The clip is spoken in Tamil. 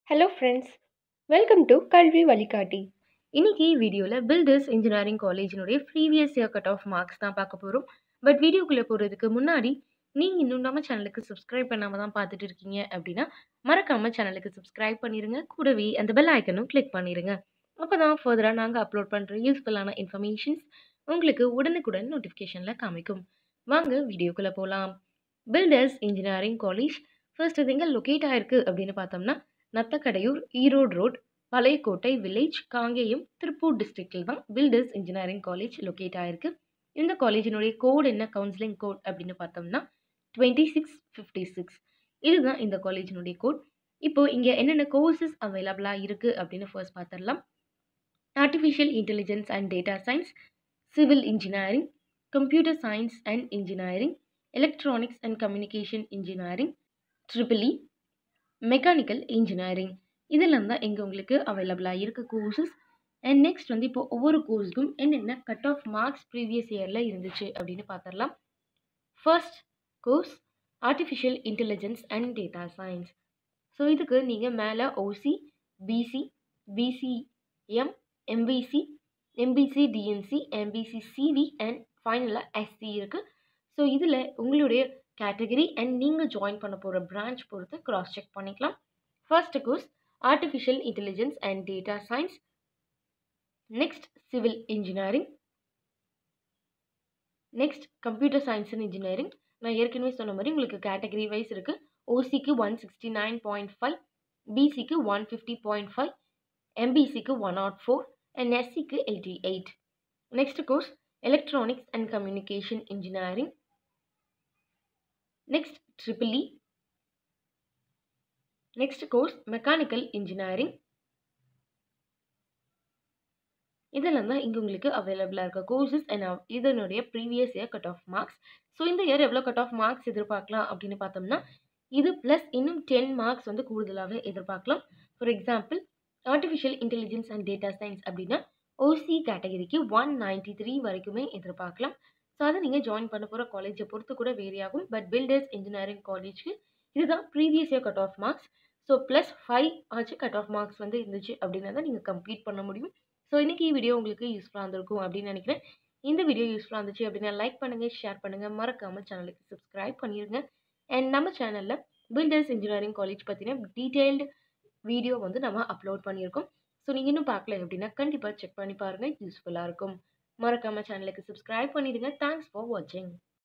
ஹலோ ஃப்ரெண்ட்ஸ் வெல்கம் டு கல்வி வழிகாட்டி இன்னைக்கு வீடியோவில் பில்டர்ஸ் இன்ஜினியரிங் காலேஜினுடைய previous year cut off marks தான் பார்க்க போகிறோம் பட் வீடியோக்குள்ளே போகிறதுக்கு முன்னாடி நீங்கள் இன்னும் நம்ம சேனலுக்கு சப்ஸ்கிரைப் பண்ணாமல் தான் பார்த்துட்டு இருக்கீங்க அப்படின்னா மறக்காமல் சேனலுக்கு சப்ஸ்கிரைப் பண்ணிடுங்க கூடவே அந்த பெல் ஐக்கனும் கிளிக் பண்ணிடுங்க அப்போ தான் ஃபர்தராக நாங்கள் அப்லோட் பண்ணுற யூஸ்ஃபுல்லான இன்ஃபர்மேஷன்ஸ் உங்களுக்கு உடனுக்குடன் நோட்டிஃபிகேஷனில் காமிக்கும் வாங்க வீடியோக்குள்ளே போகலாம் பில்டர்ஸ் இன்ஜினியரிங் காலேஜ் ஃபர்ஸ்ட் இது எங்கே லொக்கேட் ஆயிருக்கு அப்படின்னு பார்த்தோம்னா நத்தக்கடையூர் ஈரோடு ரோட் பழையக்கோட்டை வில்லேஜ் காங்கேயம் திருப்பூர் டிஸ்ட்ரிக்டில் தான் பில்டர்ஸ் இன்ஜினியரிங் காலேஜ் லொக்கேட் ஆயிருக்கு இந்த காலேஜினுடைய கோட் என்ன கவுன்சிலிங் கோட் அப்படின்னு பார்த்தோம்னா டுவெண்ட்டி சிக்ஸ் ஃபிஃப்டி சிக்ஸ் இதுதான் இந்த காலேஜினுடைய கோட் இப்போது இங்கே என்னென்ன கோர்சஸ் அவைலபிளாக இருக்குது அப்படின்னு ஃபர்ஸ்ட் பார்த்துடலாம் artificial intelligence and data science civil engineering computer science and engineering electronics and communication engineering triple mechanical engineering இதெல்லாம் தான் இங்கே உங்களுக்கு அவைலபிளாக இருக்க கோர்சஸ் அண்ட் நெக்ஸ்ட் வந்து இப்போ ஒவ்வொரு கோர்ஸுக்கும் என்னென்ன கட் ஆஃப் மார்க்ஸ் ப்ரீவியஸ் இயரில் இருந்துச்சு அப்படின்னு பார்த்துடலாம் first course artificial intelligence and data science so இதுக்கு நீங்கள் மேலே OC BC BCM MBC MBC DNC MBC சிவி அண்ட் ஃபைனலாக எஸ்சி இருக்குது ஸோ இதில் உங்களுடைய கேட்டகரி அண்ட் நீங்கள் ஜாயின் பண்ண போகிற பிரான்ச் பொறுத்து க்ராஸ் செக் பண்ணிக்கலாம் first course artificial intelligence and data science next civil engineering next computer science and engineering நான் ஏற்கனவே சொன்ன மாதிரி உங்களுக்கு கேட்டகரி வைஸ் இருக்குது ஓசிக்கு one sixty nine point five பிசிக்கு ஒன் ஃபிஃப்டி பாயிண்ட் ஃபைவ் எம்பிசிக்கு ஒன் நாட் ஃபோர் அண்ட் எஸ்சிக்கு eighty eight next course electronics and communication engineering next triple E next course mechanical engineering இதெல்லாம் தான் இங்கே உங்களுக்கு அவைலபிளாக இருக்க கோர்சஸ் அண்ட் இதனுடைய previous year cut off marks so இந்த இயர் எவ்வளோ கட் ஆஃப் மார்க்ஸ் எதிர்பார்க்கலாம் அப்படின்னு பார்த்தோம்னா இது ப்ளஸ் இன்னும் டென் மார்க்ஸ் வந்து கூடுதலாகவே எதிர்பார்க்கலாம் for example artificial intelligence and data science அப்படின்னா ஓசி கேட்டகரிக்கு ஒன் நைன்டி த்ரீ வரைக்குமே எதிர்பார்க்கலாம் ஸோ அதை நீங்கள் ஜாயின் பண்ண போகிற காலேஜை பொறுத்து கூட வேரி ஆகும் பட் பில்டர்ஸ் இன்ஜினியரிங் காலேஜ்க்கு இதுதான் previous year cut off marks so plus five ஆச்சு கட் ஆஃப் மார்க்ஸ் வந்து இருந்துச்சு அப்படின்னா தான் நீங்கள் கம்ப்ளீட் பண்ண முடியும் ஸோ இன்றைக்கி வீடியோ உங்களுக்கு யூஸ்ஃபுல்லாக இருந்திருக்கும் அப்படின்னு நினைக்கிறேன் இந்த வீடியோ யூஸ்ஃபுல்லாக இருந்துச்சு அப்படின்னா லைக் பண்ணுங்கள் ஷேர் பண்ணுங்கள் மறக்காமல் சேனலுக்கு சப்ஸ்கிரைப் பண்ணிடுங்க அண்ட் நம்ம சேனலில் பில்டர்ஸ் இன்ஜினியரிங் காலேஜ் பற்றின டீட்டெயில்டு வீடியோ வந்து நம்ம அப்லோட் பண்ணியிருக்கோம் ஸோ நீங்கள் இன்னும் பார்க்கல அப்படின்னா கண்டிப்பாக செக் பண்ணி பாருங்கள் யூஸ்ஃபுல்லாக இருக்கும் மறக்காமல் சேனலுக்கு சப்ஸ்கிரைப் பண்ணிடுங்க தேங்க்ஸ் ஃபார் வாட்சிங்